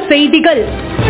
செய்திகள்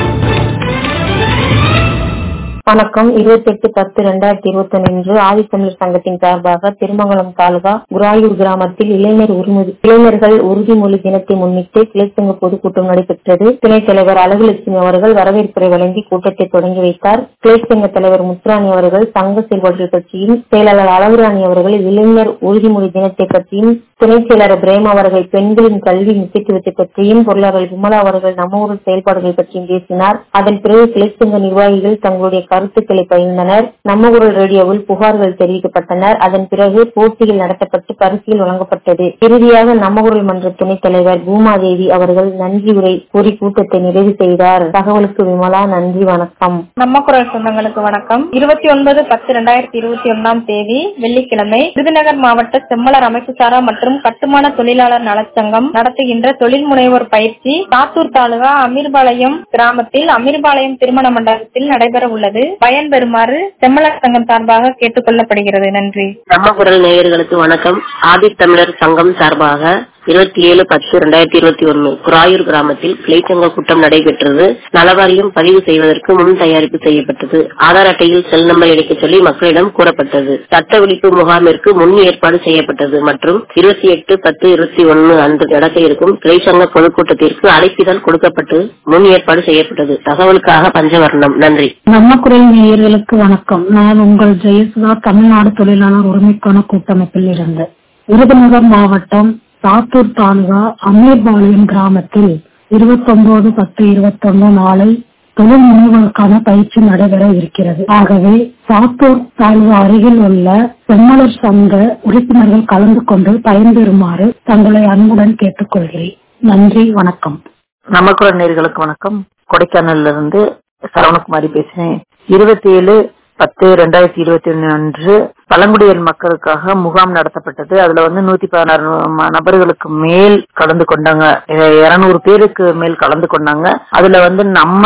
வணக்கம் இருபத்தி எட்டு பத்து இரண்டாயிரத்தி இருபத்தி ஒன்று இன்று ஆதித்தமிழர் சங்கத்தின் சார்பாக திருமங்கலம் தாலுகா குராயூர் கிராமத்தில் இளைஞர் உரிமை- இளைஞர்கள் உறுதிமொழி தினத்தை முன்னிட்டு கிளைச்சங்க பொதுக்கூட்டம் நடைபெற்றது துணைத் தலைவர் அழகுலட்சுமி அவர்கள் வரவேற்புரை வழங்கி கூட்டத்தை தொடங்கி வைத்தார் கிளைச்சங்க தலைவர் முத்துராணி அவர்கள் சங்க செயல்பாடுகள் பற்றியும் செயலாளர் அழகுராணி அவர்கள் இளைஞர் உறுதிமொழி தினத்தை பற்றியும் துணைச் செயலாளர் பிரேம் அவர்கள் பெண்களின் கல்வி முக்கியத்துவத்தை பற்றியும் பொருளாளர் விமலா அவர்கள் நம்ம ஊர் செயல்பாடுகள் பற்றியும் பேசினார் அதன் பிறகு கிளைச்சங்க நிர்வாகிகள் தங்களுடைய கருத்துக்களை பகிர்ந்தனர் நம்ம குரல் ரேடியோவில் புகார்கள் தெரிவிக்கப்பட்டனர் அதன் பிறகு போட்டிகள் நடத்தப்பட்டு பரிசுகள் வழங்கப்பட்டது இறுதியாக நம்ம குரல் மன்ற துணைத் தலைவர் பூமாதேவி அவர்கள் நன்றி உரை கூறி கூட்டத்தை நிறைவு செய்தார் தகவலுக்கு விமலா நன்றி வணக்கம் நம்ம குரல் சொந்தங்களுக்கு வணக்கம் இருபத்தி ஒன்பது பத்து ரெண்டாயிரத்தி இருபத்தி ஒன்னாம் தேதி வெள்ளிக்கிழமை விருதுநகர் மாவட்ட செம்மலர் அமைப்புசாரா மற்றும் கட்டுமான தொழிலாளர் நலச்சங்கம் நடத்துகின்ற தொழில் முனைவோர் பயிற்சி சாத்தூர் தாலுகா அமீர்பாளையம் கிராமத்தில் அமீர்பாளையம் திருமண மண்டபத்தில் நடைபெற உள்ளது பயன்பெறுமாறு செம்மலர் சங்கம் சார்பாக கேட்டுக் கொள்ளப்படுகிறது நன்றி நம்ம குரல் நேயர்களுக்கு வணக்கம் ஆதித்தமிழர் சங்கம் சார்பாக இருபத்தி ஏழு பத்து ரெண்டாயிரத்தி இருபத்தி ஒன்னு குராயூர் கிராமத்தில் கிளைச்சங்க கூட்டம் நடைபெற்றது நலவாரியம் பதிவு செய்வதற்கு முன் தயாரிப்பு செய்யப்பட்டது ஆதார் அட்டையில் செல் நம்பர் எடுக்க சொல்லி மக்களிடம் கூறப்பட்டது சட்ட விழிப்பு முகாமிற்கு முன் ஏற்பாடு செய்யப்பட்டது மற்றும் இருபத்தி எட்டு பத்து இருபத்தி ஒன்னு அன்று நடக்க இருக்கும் கிளைச்சங்க பொதுக்கூட்டத்திற்கு அழைப்பிதழ் கொடுக்கப்பட்டு முன் ஏற்பாடு செய்யப்பட்டது தகவலுக்காக பஞ்சவர்ணம் நன்றி நம்ம குரல் நேயர்களுக்கு வணக்கம் நான் உங்கள் ஜெயசுதா தமிழ்நாடு தொழிலாளர் உரிமைக்கான கூட்டமைப்பில் இருந்து விருதுநகர் மாவட்டம் சாத்தூர் தாலுகா அமீர்பாளையம் கிராமத்தில் இருபத்தொன்பது பத்து இருபத்தொன்னு நாளை தொழில் முனைவோருக்கான பயிற்சி நடைபெற இருக்கிறது ஆகவே சாத்தூர் தாலுகா அருகில் உள்ள செம்மலர் சங்க உறுப்பினர்கள் கலந்து கொண்டு பயன்பெறுமாறு தங்களை அன்புடன் கேட்டுக்கொள்கிறேன் நன்றி வணக்கம் நமக்குள்ள நேர்களுக்கு வணக்கம் கொடைக்கானல்ல இருந்து சரவணகுமாரி பேசுறேன் இருபத்தி ஏழு பத்து ரெண்டாயிரத்தி இருபத்தி ஒன்னு அன்று பழங்குடியினர் மக்களுக்காக முகாம் நடத்தப்பட்டது அதுல வந்து நூத்தி பதினாறு ம- நபர்களுக்கு மேல் கலந்து கொண்டாங்க இருநூறு பேருக்கு மேல் கலந்து கொண்டாங்க அதுல வந்து நம்ம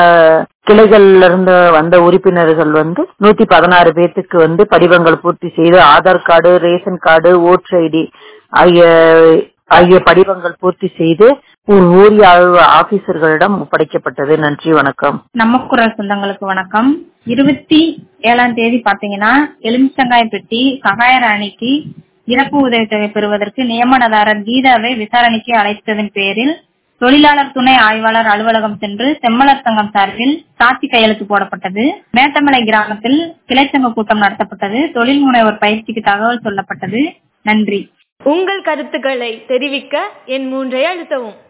கிளைகள்ல இருந்து வந்த உறுப்பினர்கள் வந்து நூத்தி பதினாறு பேர்த்துக்கு வந்து படிவங்கள் பூர்த்தி செய்து Aadhaar card ration card voter ID ஆகிய ஆகிய படிவங்கள் பூர்த்தி செய்து ஒரு ஊரிய ஆபீசர்களிடம் ஒப்படைக்கப்பட்டது நன்றி வணக்கம் நம்ம குரல் சொந்தங்களுக்கு வணக்கம் இருபத்தி ஏழாம் தேதி பாத்தீங்கன்னா எலுமிச்சங்காயப்பட்டி சகாயராணிக்கு இறப்பு உதவித்தொகை பெறுவதற்கு நியமனதாரர் கீதாவை விசாரணைக்கு அழைத்ததன் பேரில் தொழிலாளர் துணை ஆய்வாளர் அலுவலகம் சென்று செம்மலர் சங்கம் சார்பில் சாட்சி கையெழுத்து போடப்பட்டது மேட்டமலை கிராமத்தில் கிளைச்சங்க கூட்டம் நடத்தப்பட்டது தொழில் முனைவோர் பயிற்சிக்கு தகவல் சொல்லப்பட்டது நன்றி உங்கள் கருத்துக்களை தெரிவிக்க என் மூன்றை அழுத்தவும்